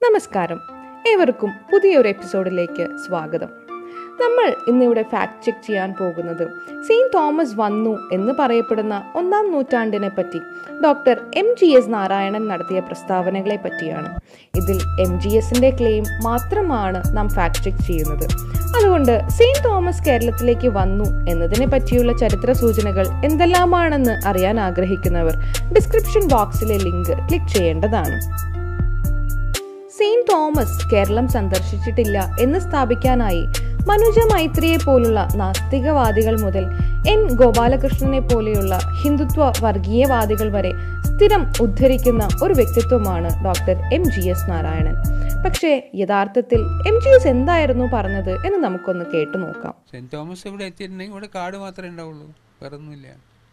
നമസ്കാരം ഏവർക്കും പുതിയൊരു എപ്പിസോഡിലേക്ക് സ്വാഗതം നമ്മൾ ഇന്നിവിടെ ഫാക്ട് ചെക്ക് ചെയ്യാൻ പോകുന്നത് സെയിൻറ്റ് തോമസ് വന്നു എന്ന് പറയപ്പെടുന്ന ഒന്നാം നൂറ്റാണ്ടിനെ പറ്റി doctor M G S Narayanan നടത്തിയ പ്രസ്താവനകളെ പറ്റിയാണ് ഇതിൽ എം ജി എസിൻ്റെ ക്ലെയിം മാത്രമാണ് നാം ഫാക്ട് ചെക്ക് ചെയ്യുന്നത് അതുകൊണ്ട് സെയിൻറ്റ് തോമസ് കേരളത്തിലേക്ക് വന്നു എന്നതിനെ പറ്റിയുള്ള ചരിത്ര സൂചനകൾ എന്തെല്ലാമാണെന്ന് അറിയാൻ ആഗ്രഹിക്കുന്നവർ ഡിസ്ക്രിപ്ഷൻ ബോക്സിലെ ലിങ്ക് ക്ലിക്ക് ചെയ്യേണ്ടതാണ് സെയിന്റ് തോമസ് കേരളം സന്ദർശിച്ചിട്ടില്ല എന്ന് സ്ഥാപിക്കാനായി മനുജ മൈത്രിയെ പോലുള്ള നാസ്തികവാദികൾ മുതൽ എൻ ഗോപാലകൃഷ്ണനെ പോലെയുള്ള ഹിന്ദുത്വ വർഗീയവാദികൾ വരെ സ്ഥിരം ഉദ്ധരിക്കുന്ന ഒരു വ്യക്തിത്വമാണ് doctor M G S Narayanan പക്ഷേ യഥാർത്ഥത്തിൽ എം ജി എസ് എന്തായിരുന്നു പറഞ്ഞത് എന്ന് നമുക്കൊന്ന് കേട്ടു നോക്കാം സെൻറ്റ് തോമസ് ഇവിടെ എത്തിയിട്ടുണ്ടെങ്കിൽ ഇവിടെ കാട് മാത്രമേ ഉണ്ടാവുള്ളൂ വേറെ ഒന്നുമില്ല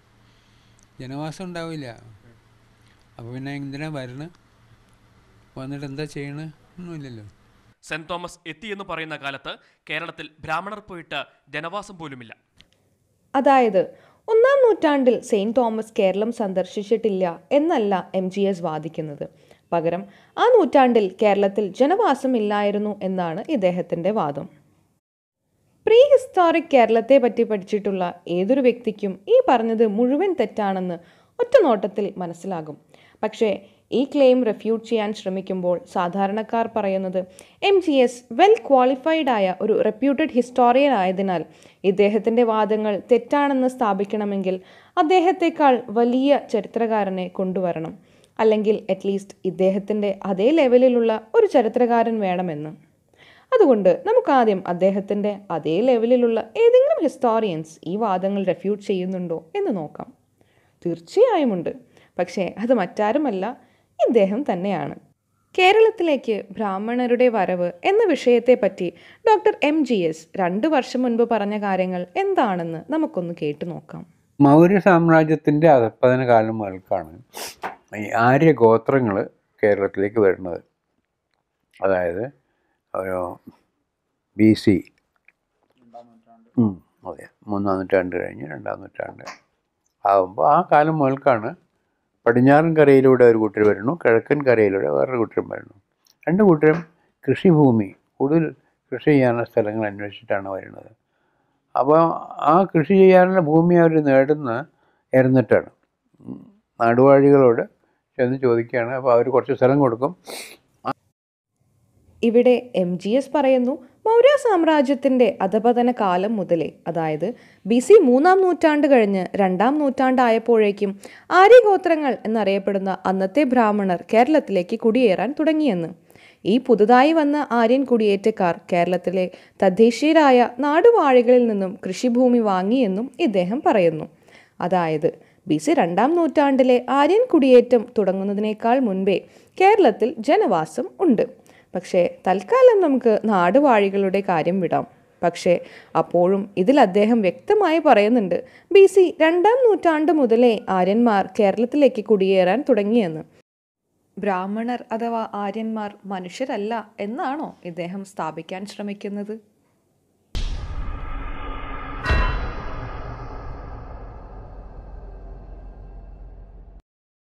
ജനവാസം ഉണ്ടാവില്ല അപ്പോൾ പിന്നെ എന്തിനാ വരണത് വന്നിട്ട് എന്താ ചെയ്യണത് ഒന്നുമില്ലല്ലോ സെന്റ് തോമസ് എത്തി എന്ന് പറയുന്ന കാലത്ത് കേരളത്തിൽ ബ്രാഹ്മണർ പോയിട്ട് ജനവാസം പോലുമില്ല അതായത് ഒന്നാം നൂറ്റാണ്ടിൽ സെയിൻറ്റ് തോമസ് കേരളം സന്ദർശിച്ചിട്ടില്ല എന്നല്ല എം ജി എസ് വാദിക്കുന്നത് പകരം ആ നൂറ്റാണ്ടിൽ കേരളത്തിൽ ജനവാസമില്ലായിരുന്നു എന്നാണ് ഇദ്ദേഹത്തിൻ്റെ വാദം പ്രീ ഹിസ്റ്റോറിക് കേരളത്തെ പറ്റി പഠിച്ചിട്ടുള്ള ഏതൊരു വ്യക്തിക്കും ഈ പറഞ്ഞത് മുഴുവൻ തെറ്റാണെന്ന് ഒറ്റ നോട്ടത്തിൽ മനസ്സിലാകും പക്ഷേ ഈ ക്ലെയിം റെഫ്യൂട്ട് ചെയ്യാൻ ശ്രമിക്കുമ്പോൾ സാധാരണക്കാർ പറയുന്നത് M G S well qualified ആയ ഒരു റെപ്യൂട്ടഡ് ഹിസ്റ്റോറിയൻ ആയതിനാൽ ഇദ്ദേഹത്തിൻ്റെ വാദങ്ങൾ തെറ്റാണെന്ന് സ്ഥാപിക്കണമെങ്കിൽ അദ്ദേഹത്തെക്കാൾ വലിയ ചരിത്രകാരനെ കൊണ്ടുവരണം അല്ലെങ്കിൽ അറ്റ്ലീസ്റ്റ് ഇദ്ദേഹത്തിൻ്റെ അതേ ലെവലിലുള്ള ഒരു ചരിത്രകാരൻ വേണമെന്ന് അതുകൊണ്ട് നമുക്കാദ്യം അദ്ദേഹത്തിൻ്റെ അതേ ലെവലിലുള്ള ഏതെങ്കിലും ഹിസ്റ്റോറിയൻസ് ഈ വാദങ്ങൾ റെഫ്യൂട്ട് ചെയ്യുന്നുണ്ടോ എന്ന് നോക്കാം തീർച്ചയായും ഉണ്ട് പക്ഷേ അത് മറ്റാരുമല്ല ഇദ്ദേഹം തന്നെയാണ് കേരളത്തിലേക്ക് ബ്രാഹ്മണരുടെ വരവ് എന്ന വിഷയത്തെപ്പറ്റി ഡോക്ടർ എം ജി എസ് രണ്ട് വർഷം മുൻപ് പറഞ്ഞ കാര്യങ്ങൾ എന്താണെന്ന് നമുക്കൊന്ന് കേട്ടു നോക്കാം മൗര്യ സാമ്രാജ്യത്തിൻ്റെ അധപ്പതന കാലം മുതൽക്കാണ് ഈ ആര്യ ഗോത്രങ്ങൾ കേരളത്തിലേക്ക് വരുന്നത് അതായത് ഒരു ബി സി അതെ മൂന്നാം നൂറ്റാണ്ട് കഴിഞ്ഞ് രണ്ടാം നൂറ്റാണ്ട് ആകുമ്പോൾ ആ കാലം മുതൽക്കാണ് പടിഞ്ഞാറൻ കരയിലൂടെ ഒരു കൂട്ടർ വരുന്നു കിഴക്കൻ കരയിലൂടെ വേറൊരു കൂട്ടരും വരുന്നു രണ്ട് കൂട്ടരും കൃഷിഭൂമി കൂടുതൽ കൃഷി ചെയ്യാനുള്ള സ്ഥലങ്ങൾ അന്വേഷിച്ചിട്ടാണ് വരുന്നത് അപ്പോൾ ആ കൃഷി ചെയ്യാനുള്ള ഭൂമി അവർ നേടുന്ന എരന്നിട്ടാണ് ഉം. നാടുവാഴികളോട് ചെന്ന് ചോദിക്കുകയാണ് അപ്പോൾ അവർ കുറച്ച് സ്ഥലം കൊടുക്കും ഇവിടെ എം ജി എസ് പറയുന്നു മൗര്യ സാമ്രാജ്യത്തിൻ്റെ അധപതന കാലം മുതലേ അതായത് ബി സി മൂന്നാം നൂറ്റാണ്ട് കഴിഞ്ഞ് രണ്ടാം നൂറ്റാണ്ടായപ്പോഴേക്കും ആര്യഗോത്രങ്ങൾ എന്നറിയപ്പെടുന്ന അന്നത്തെ ബ്രാഹ്മണർ കേരളത്തിലേക്ക് കുടിയേറാൻ തുടങ്ങിയെന്ന് ഈ പുതുതായി വന്ന ആര്യൻ കുടിയേറ്റക്കാർ കേരളത്തിലെ തദ്ദേശീയരായ നാടുവാഴികളിൽ നിന്നും കൃഷിഭൂമി വാങ്ങിയെന്നും ഇദ്ദേഹം പറയുന്നു അതായത് ബി സി രണ്ടാം നൂറ്റാണ്ടിലെ ആര്യൻ കുടിയേറ്റം തുടങ്ങുന്നതിനേക്കാൾ മുൻപേ കേരളത്തിൽ ജനവാസം ഉണ്ട് പക്ഷേ തൽക്കാലം നമുക്ക് നാടുവാഴികളുടെ കാര്യം വിടാം പക്ഷേ അപ്പോഴും ഇതിൽ അദ്ദേഹം വ്യക്തമായി പറയുന്നുണ്ട് ബി സി രണ്ടാം നൂറ്റാണ്ട് മുതലേ ആര്യന്മാർ കേരളത്തിലേക്ക് കുടിയേറാൻ തുടങ്ങിയെന്ന് ബ്രാഹ്മണർ അഥവാ ആര്യന്മാർ മനുഷ്യരല്ല എന്നാണോ ഇദ്ദേഹം സ്ഥാപിക്കാൻ ശ്രമിക്കുന്നത്